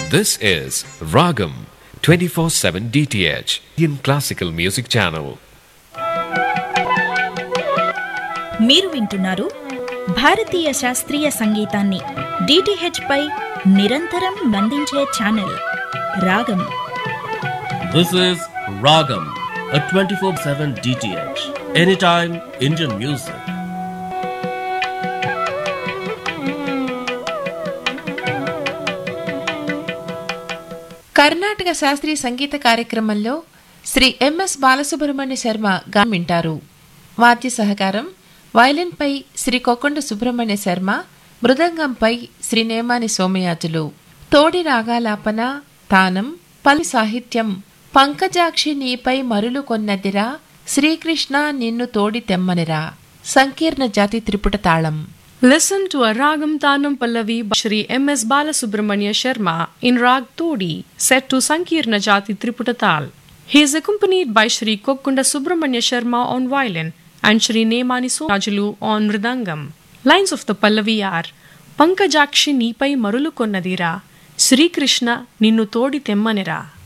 This is Ragam 24/7 DTH in classical music channel. మీరు వింటున్నారు భారతీయ శాస్త్రీయ సంగీతాన్ని డిటిహెచ్ పై నిరంతరం అందించే ఛానల్ రాగం This is Ragam, a 24 7 DTH. Anytime Indian music. Karnataka శాస్త్రీయ సంగీత కార్యక్రమంలో శ్రీ ఎంఎస్ బాలసుబ్రహ్మణ్య శర్మ గానం వింటారు వాద్య సహకారం వయలిన్పై శ్రీ కొకొండ సుబ్రహ్మణ్య శర్మ మృదంగంపై శ్రీ నేమాని సోమయాజులు తోడి రాగాలాపన తానం పలు సాహిత్యం పంకజాక్షి నీపై మరులు కొన్నదిరా శ్రీకృష్ణ నిన్ను తోడి తెమ్మనిరా సంకీర్ణ జాతి త్రిపుట తాళం Listen to a Ragam Tanam Pallavi by Shri M.S. Balasubramanya Sharma in Rag Todi, set to Sankirna Jati Triputatal. He is accompanied by Shri Kokkunda Subramanya Sharma on violin and Shri Nemani Somajulu on mridangam. Lines of the Pallavi are Pankajakshi Nipai Marulu Konnadira, Sri Krishna Ninnu Todi Temmanira.